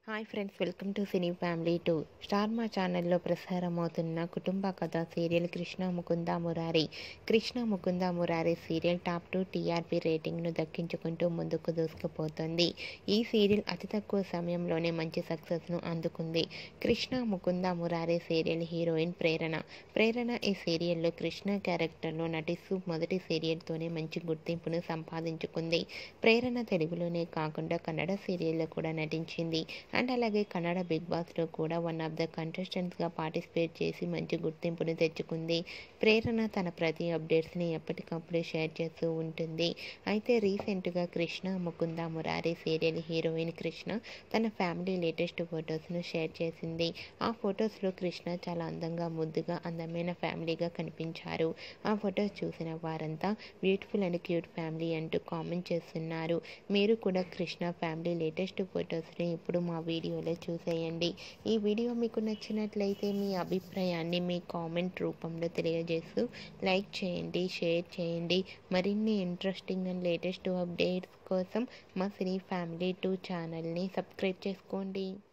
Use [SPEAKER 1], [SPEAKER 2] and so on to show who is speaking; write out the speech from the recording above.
[SPEAKER 1] hi friends welcome to cine family two star Maa ఛానల్లో ప్రసారం అవుతున్న కుటుంబ కథ serial Krishna Mukunda Murari Krishna Mukunda Murari serial top two TRP రేటింగ్ను దక్కించుకుంటూ ముందుకు దూసుకుపోతుంది ఈ సీరియల్ అతి తక్కువ సమయంలోనే మంచి సక్సెస్ను అందుకుంది కృష్ణ ముకుంద మురారి సీరియల్ హీరోయిన్ ప్రేరణ ప్రేరణ ఈ సీరియల్లో కృష్ణ క్యారెక్టర్లో నటిస్తూ మొదటి సీరియల్తోనే మంచి గుర్తింపును సంపాదించుకుంది ప్రేరణ తెలుగులోనే కాకుండా కన్నడ సీరియల్లో కూడా నటించింది అండ్ అలాగే కన్నడ బిగ్ బాస్లో కూడా వన్ ఆఫ్ ద కంటెస్టెంట్స్గా పార్టిసిపేట్ చేసి మంచి గుర్తింపును తెచ్చుకుంది ప్రేరణ తన ప్రతి అప్డేట్స్ని ఎప్పటికప్పుడు షేర్ చేస్తూ ఉంటుంది అయితే రీసెంట్గా కృష్ణ ముకుంద మురారి సీరియల్ హీరోయిన్ కృష్ణ తన ఫ్యామిలీ లేటెస్ట్ ఫొటోస్ను షేర్ చేసింది ఆ ఫొటోస్లో కృష్ణ చాలా అందంగా ముద్దుగా అందమైన ఫ్యామిలీగా కనిపించారు ఆ ఫొటోస్ చూసిన వారంతా బ్యూటిఫుల్ అండ్ క్యూట్ ఫ్యామిలీ అంటూ కామెంట్ చేస్తున్నారు మీరు కూడా కృష్ణ ఫ్యామిలీ లేటెస్ట్ ఫొటోస్ని ఇప్పుడు మా వీడియోలో చూసేయండి ఈ వీడియో మీకు నచ్చినట్లయితే మీ అభిప్రాయాన్ని మీ కామెంట్ రూపంలో తెలియజేస్తూ లైక్ చేయండి షేర్ చేయండి మరిన్ని ఇంట్రెస్టింగ్ అండ్ లేటెస్ట్ అప్డేట్స్ కోసం మా సినీ ఫ్యామిలీ టూ ఛానల్ని సబ్స్క్రైబ్ చేసుకోండి